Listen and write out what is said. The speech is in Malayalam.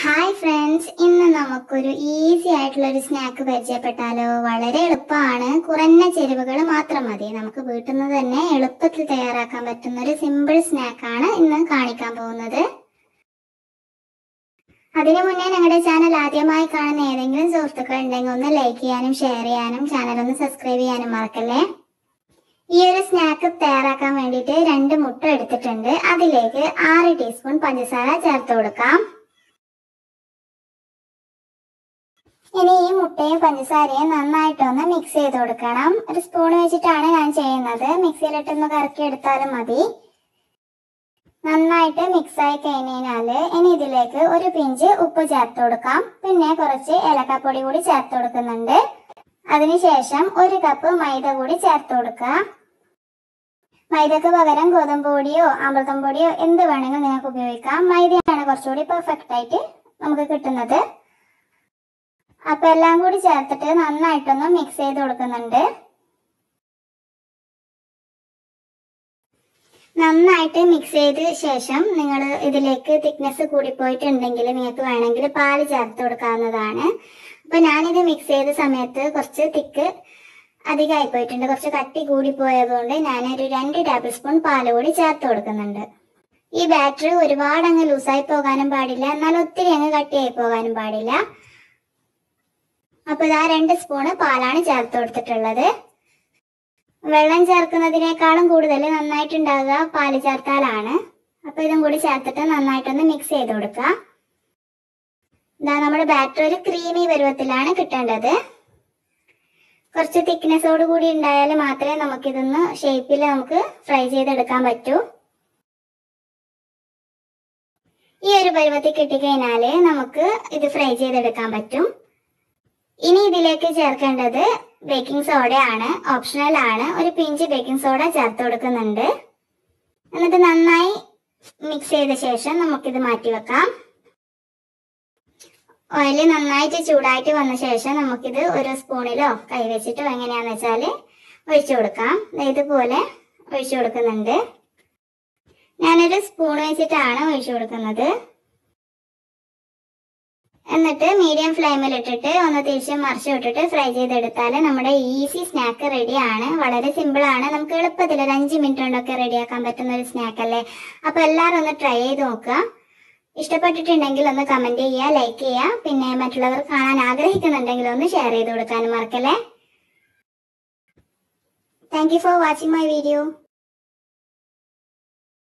ഹായ് ഫ്രണ്ട്സ് ഇന്ന് നമുക്കൊരു ഈസി ആയിട്ടുള്ള ഒരു സ്നാക്ക് പരിചയപ്പെട്ടാലോ വളരെ എളുപ്പമാണ് കുറഞ്ഞ ചേരുവകൾ മാത്രം മതി നമുക്ക് വീട്ടിൽ നിന്ന് തന്നെ എളുപ്പത്തിൽ തയ്യാറാക്കാൻ പറ്റുന്ന ഒരു സിമ്പിൾ സ്നാക്കാണ് ഇന്ന് കാണിക്കാൻ പോകുന്നത് അതിനു മുന്നേ ഞങ്ങളുടെ ചാനൽ ആദ്യമായി കാണുന്ന ഏതെങ്കിലും സുഹൃത്തുക്കൾ ഉണ്ടെങ്കിൽ ഒന്ന് ലൈക്ക് ചെയ്യാനും ഷെയർ ചെയ്യാനും ചാനൽ ഒന്ന് സബ്സ്ക്രൈബ് ചെയ്യാനും മറക്കല്ലേ ഈ ഒരു സ്നാക്ക് തയ്യാറാക്കാൻ വേണ്ടിയിട്ട് രണ്ട് മുട്ട എടുത്തിട്ടുണ്ട് അതിലേക്ക് ആറ് ടീസ്പൂൺ പഞ്ചസാര ചേർത്ത് കൊടുക്കാം ഇനി ഈ മുട്ടയും പഞ്ചസാരയും നന്നായിട്ടൊന്ന് മിക്സ് ചെയ്ത് കൊടുക്കണം ഒരു സ്പൂൺ വെച്ചിട്ടാണ് ഞാൻ ചെയ്യുന്നത് മിക്സിയിലിട്ടൊന്ന് കറക്കി എടുത്താലും മതി നന്നായിട്ട് മിക്സ് ആയി കഴിഞ്ഞാല് ഇനി ഇതിലേക്ക് ഒരു പിഞ്ച് ഉപ്പ് ചേർത്ത് കൊടുക്കാം പിന്നെ കുറച്ച് ഏലക്കാപ്പൊടി കൂടി ചേർത്ത് കൊടുക്കുന്നുണ്ട് അതിനുശേഷം ഒരു കപ്പ് മൈദ കൂടി ചേർത്ത് കൊടുക്കുക മൈദക്ക് പകരം ഗോതമ്പ് പൊടിയോ അമൃതം പൊടിയോ എന്ത് വേണമെങ്കിലും നിങ്ങൾക്ക് ഉപയോഗിക്കാം മൈദയാണ് കുറച്ചുകൂടി പെർഫെക്റ്റ് ആയിട്ട് നമുക്ക് കിട്ടുന്നത് അപ്പൊ എല്ലാം കൂടി ചേർത്തിട്ട് നന്നായിട്ടൊന്ന് മിക്സ് ചെയ്ത് കൊടുക്കുന്നുണ്ട് നന്നായിട്ട് മിക്സ് ചെയ്ത ശേഷം നിങ്ങൾ ഇതിലേക്ക് തിക്നെസ് കൂടിപ്പോയിട്ടുണ്ടെങ്കിൽ നിങ്ങൾക്ക് വേണമെങ്കിൽ പാല് ചേർത്ത് കൊടുക്കാവുന്നതാണ് അപ്പൊ ഞാനിത് മിക്സ് ചെയ്ത സമയത്ത് കുറച്ച് തിക്ക് അധികമായി പോയിട്ടുണ്ട് കുറച്ച് കട്ടി കൂടി പോയതുകൊണ്ട് ഞാൻ ഒരു രണ്ട് ടേബിൾ സ്പൂൺ പാല് കൂടി ചേർത്ത് കൊടുക്കുന്നുണ്ട് ഈ ബാറ്ററി ഒരുപാട് അങ്ങ് ലൂസായി പോകാനും പാടില്ല എന്നാൽ ഒത്തിരി അങ്ങ് കട്ടിയായി പോകാനും പാടില്ല അപ്പൊ ഇതാ രണ്ട് സ്പൂണ് പാലാണ് ചേർത്ത് കൊടുത്തിട്ടുള്ളത് വെള്ളം ചേർക്കുന്നതിനേക്കാളും കൂടുതൽ നന്നായിട്ടുണ്ടാകുക പാല് ചേർത്താലാണ് അപ്പൊ ഇതും കൂടി ചേർത്തിട്ട് നന്നായിട്ടൊന്ന് മിക്സ് ചെയ്ത് കൊടുക്കുക ഇതാ നമ്മുടെ ബാറ്റർ ഒരു ക്രീമി പരുവത്തിലാണ് കിട്ടേണ്ടത് കുറച്ച് തിക്നെസ്സോട് കൂടി ഉണ്ടായാൽ മാത്രമേ നമുക്കിതൊന്ന് ഷേപ്പിൽ നമുക്ക് ഫ്രൈ ചെയ്തെടുക്കാൻ പറ്റൂ ഈ ഒരു പരുവത്തിൽ കിട്ടിക്കഴിഞ്ഞാല് നമുക്ക് ഇത് ഫ്രൈ ചെയ്തെടുക്കാൻ പറ്റും ഇനി ഇതിലേക്ക് ചേർക്കേണ്ടത് ബേക്കിംഗ് സോഡയാണ് ഓപ്ഷണൽ ആണ് ഒരു പിഞ്ച് ബേക്കിംഗ് സോഡ ചേർത്ത് കൊടുക്കുന്നുണ്ട് എന്നിട്ട് നന്നായി മിക്സ് ചെയ്ത ശേഷം നമുക്കിത് മാറ്റി വെക്കാം ഓയിൽ നന്നായിട്ട് ചൂടായിട്ട് വന്ന ശേഷം നമുക്കിത് ഒരു സ്പൂണിലോ കൈ വെച്ചിട്ടോ എങ്ങനെയാന്ന് വെച്ചാൽ ഒഴിച്ചു കൊടുക്കാം ദേ ഇതുപോലെ ഒഴിച്ചു കൊടുക്കുന്നുണ്ട് ഞാനൊരു സ്പൂൺ വെച്ചിട്ടാണ് ഒഴിച്ചു കൊടുക്കുന്നത് എന്നിട്ട് മീഡിയം ഫ്ലെയിമിൽ ഇട്ടിട്ട് ഒന്ന് തിരിച്ച് മറിച്ച് വിട്ടിട്ട് ഫ്രൈ ചെയ്തെടുത്താൽ നമ്മുടെ ഈസി സ്നാക്ക് റെഡിയാണ് വളരെ സിമ്പിൾ ആണ് നമുക്ക് എളുപ്പത്തിൽ ഒരു അഞ്ച് മിനിറ്റ് കൊണ്ടൊക്കെ റെഡിയാക്കാൻ പറ്റുന്ന ഒരു സ്നാക്ക് അല്ലേ അപ്പൊ എല്ലാവരും ഒന്ന് ട്രൈ ചെയ്ത് നോക്കുക ഇഷ്ടപ്പെട്ടിട്ടുണ്ടെങ്കിൽ ഒന്ന് കമന്റ് ചെയ്യുക ലൈക്ക് ചെയ്യുക പിന്നെ മറ്റുള്ളവർ കാണാൻ ആഗ്രഹിക്കുന്നുണ്ടെങ്കിൽ ഒന്ന് ഷെയർ ചെയ്ത് കൊടുക്കാനും മറക്കല്ലേ thank you for watching my video